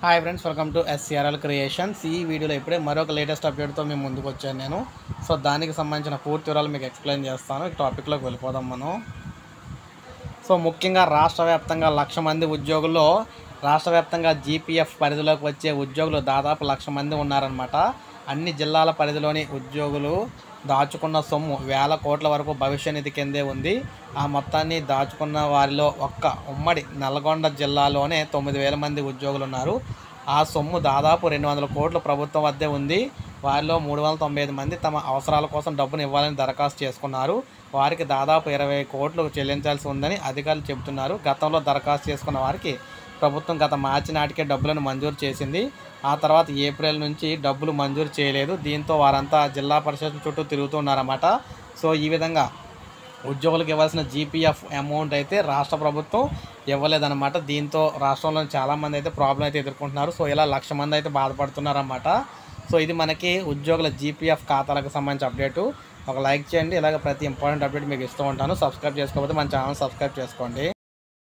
hi friends welcome to SCRL creations ఈ వీడియోలో ఇప్పుడే మరొక లేటెస్ట్ అప్డేట్తో మేము ముందుకు వచ్చాను నేను సో దానికి సంబంధించిన పూర్తి వివరాలు మీకు ఎక్స్ప్లెయిన్ చేస్తాను ఈ టాపిక్లోకి వెళ్ళిపోదాం మనం సో ముఖ్యంగా రాష్ట్ర వ్యాప్తంగా లక్ష మంది ఉద్యోగుల్లో రాష్ట్ర వ్యాప్తంగా జీపీఎఫ్ పరిధిలోకి వచ్చే ఉద్యోగులు దాదాపు లక్ష మంది ఉన్నారనమాట అన్ని జిల్లాల పరిధిలోని ఉద్యోగులు దాచుకున్న సొమ్ము వేల కోట్ల వరకు భవిష్య నిధి కిందే ఉంది ఆ మొత్తాన్ని దాచుకున్న వారిలో ఒక్క ఉమ్మడి నల్గొండ జిల్లాలోనే తొమ్మిది వేల మంది ఉద్యోగులు ఉన్నారు ఆ సొమ్ము దాదాపు రెండు వందల కోట్ల ప్రభుత్వం వద్దే ఉంది వారిలో మూడు వందల తొంభై ఐదు మంది తమ అవసరాల కోసం డబ్బును ఇవ్వాలని దరఖాస్తు చేసుకున్నారు వారికి దాదాపు ఇరవై కోట్లు చెల్లించాల్సి ఉందని అధికారులు చెబుతున్నారు గతంలో దరఖాస్తు చేసుకున్న వారికి ప్రభుత్వం గత మార్చి నాటికే డబ్బులను మంజూరు చేసింది ఆ తర్వాత ఏప్రిల్ నుంచి డబ్బులు మంజూరు చేయలేదు దీంతో వారంతా జిల్లా పరిషత్ చుట్టూ తిరుగుతున్నారన్నమాట సో ఈ విధంగా ఉద్యోగులకు ఇవ్వాల్సిన జీపీఎఫ్ అమౌంట్ అయితే రాష్ట్ర ప్రభుత్వం ఇవ్వలేదన్నమాట దీంతో రాష్ట్రంలో చాలామంది అయితే ప్రాబ్లం అయితే ఎదుర్కొంటున్నారు సో ఇలా లక్ష మంది అయితే బాధపడుతున్నారన్నమాట సో ఇది మనకి ఉద్యోగుల జీపీఎఫ్ ఖాతాలకు సంబంధించి అప్డేటు ఒక లైక్ చేయండి ఇలాగ ప్రతి ఇంపార్టెంట్ అప్డేట్ మీకు ఇస్తూ ఉంటాను సబ్స్క్రైబ్ చేసుకోకపోతే మన ఛానల్ సబ్స్క్రైబ్ చేసుకోండి